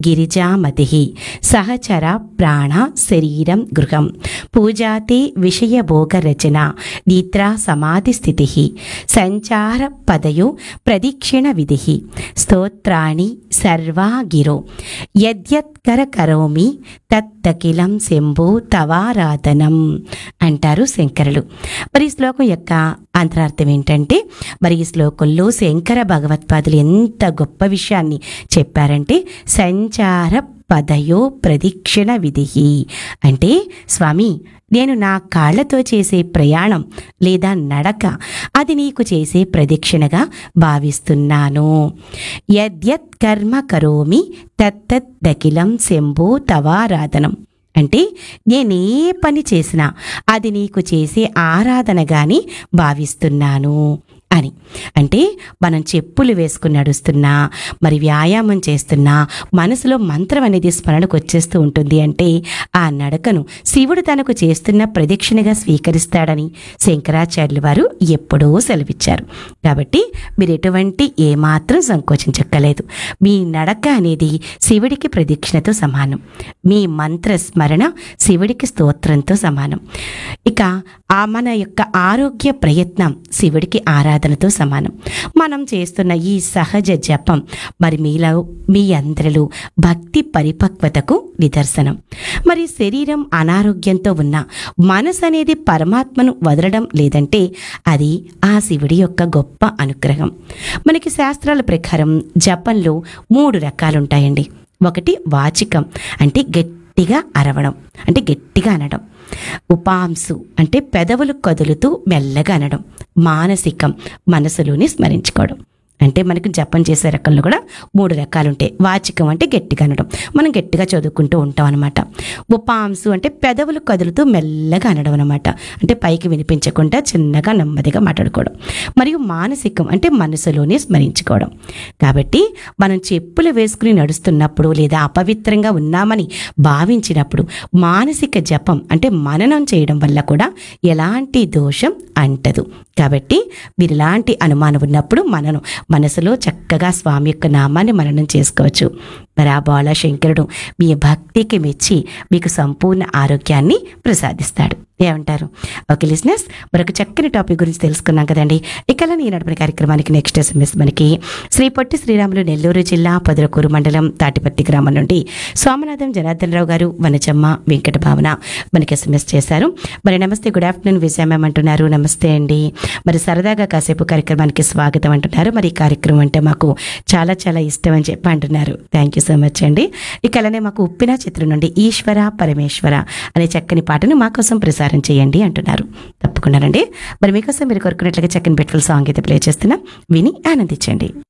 గిరిజామతి సహచర ప్రాణ శరీరం గృహం పూజాతే విషయభోగరచన నిద్రా సమాధి స్థితి సంచార పదయో ప్రదక్షిణ విధి స్తోత్రాణి సర్వా గిరో యద్యత్కర కరోమి తత్తకిలం శంభు తవారాధనం అంటారు శంకరులు మరి ఈ శ్లోకం యొక్క అంతరార్థం ఏంటంటే మరి ఈ శ్లోకంలో శంకర భగవత్పాదులు ఎంత గొప్ప విషయాన్ని చెప్పారంటే సంచార పదయో ప్రదక్షిణ విధి అంటే స్వామి నేను నా కాళ్లతో చేసే ప్రయాణం లేదా నడక అది నీకు చేసే ప్రదక్షిణగా భావిస్తున్నాను యద్యత్ కర్మ కరోమి తత్తత్ దకిలం శంభో తవారాధనం అంటే నేనే పని చేసినా అది నీకు చేసే ఆరాధనగాని భావిస్తున్నాను అని అంటే మనం చెప్పులు వేసుకుని నడుస్తున్నా మరి వ్యాయామం చేస్తున్నా మనసులో మంత్రం అనేది స్మరణకు వచ్చేస్తూ ఉంటుంది అంటే ఆ నడకను శివుడు తనకు చేస్తున్న ప్రదక్షిణగా స్వీకరిస్తాడని శంకరాచార్యులు వారు ఎప్పుడో సెలవిచ్చారు కాబట్టి మీరు ఎటువంటి ఏమాత్రం సంకోచించక్కలేదు మీ నడక అనేది శివుడికి ప్రదక్షిణతో సమానం మీ మంత్ర స్మరణ శివుడికి స్తోత్రంతో సమానం ఇక ఆ మన యొక్క ఆరోగ్య ప్రయత్నం శివుడికి ఆరాధనతో సమానం మనం చేస్తున్న ఈ సహజ జపం మరి మీలో మీ అందరిలో భక్తి పరిపక్వతకు నిదర్శనం మరి శరీరం అనారోగ్యంతో ఉన్న మనసు అనేది పరమాత్మను వదలడం లేదంటే అది ఆ శివుడి యొక్క గొప్ప అనుగ్రహం మనకి శాస్త్రాల ప్రకారం జపంలో మూడు రకాలుంటాయండి ఒకటి వాచికం అంటే గట్టిగా అరవడం అంటే గట్టిగా అనడం ఉపాంసు అంటే పెదవులు కదులుతూ మెల్లగా అనడం మానసికం మనసులోని స్మరించుకోవడం అంటే మనకి జపం చేసే రకంలో కూడా మూడు రకాలు ఉంటాయి వాచికం అంటే గట్టిగా అనడం మనం గట్టిగా చదువుకుంటూ ఉంటాం అనమాట ఉపాంసు అంటే పెదవులు కదులుతూ మెల్లగా అనడం అనమాట అంటే పైకి వినిపించకుండా చిన్నగా నెమ్మదిగా మాట్లాడుకోవడం మరియు మానసికం అంటే మనసులోనే స్మరించుకోవడం కాబట్టి మనం చెప్పులు వేసుకుని నడుస్తున్నప్పుడు లేదా అపవిత్రంగా ఉన్నామని భావించినప్పుడు మానసిక జపం అంటే మననం చేయడం వల్ల కూడా ఎలాంటి దోషం అంటదు కాబట్టి మీరు ఇలాంటి అనుమానం ఉన్నప్పుడు మనను మనసులో చక్కగా స్వామి యొక్క నామాన్ని మననం చేసుకోవచ్చు మరి ఆ బాల శంకరుడు మీ భక్తికి మెచ్చి మీకు సంపూర్ణ ఆరోగ్యాన్ని ప్రసాదిస్తాడు ఏమంటారు ఓకే లిజినెస్ మరొక చక్కని టాపిక్ గురించి తెలుసుకున్నాం కదండి ఇక ఈ నడిపిన కార్యక్రమానికి నెక్స్ట్ ఎస్ఎంఎస్ మనకి శ్రీ పొట్టి శ్రీరాములు నెల్లూరు జిల్లా పొదలకూరు మండలం తాటిపత్తి గ్రామం నుండి సోమనాథం జనార్దన్ రావు గారు వనజమ్మ వెంకట భావన మనకి ఎస్ఎంఎస్ చేశారు మరి నమస్తే గుడ్ ఆఫ్టర్నూన్ విజయ మ్యామ్ అంటున్నారు నమస్తే అండి మరి సరదాగా కాసేపు కార్యక్రమానికి స్వాగతం అంటున్నారు మరి ఈ కార్యక్రమం అంటే మాకు చాలా చాలా ఇష్టం అని చెప్పి అంటున్నారు థ్యాంక్ యూ సో మచ్ అండి ఇక అలానే మాకు ఉప్పిన చిత్రం నుండి ఈశ్వర పరమేశ్వర అనే చక్కని పాటను మా కోసం ప్రసారం చేయండి అంటున్నారు తప్పకుండానండి మరి మీకోసం మీరు కోరుకున్నట్లుగా చక్కని బెట్ఫుల్ సాంగ్ అయితే ప్లే చేస్తున్నా విని ఆనందించండి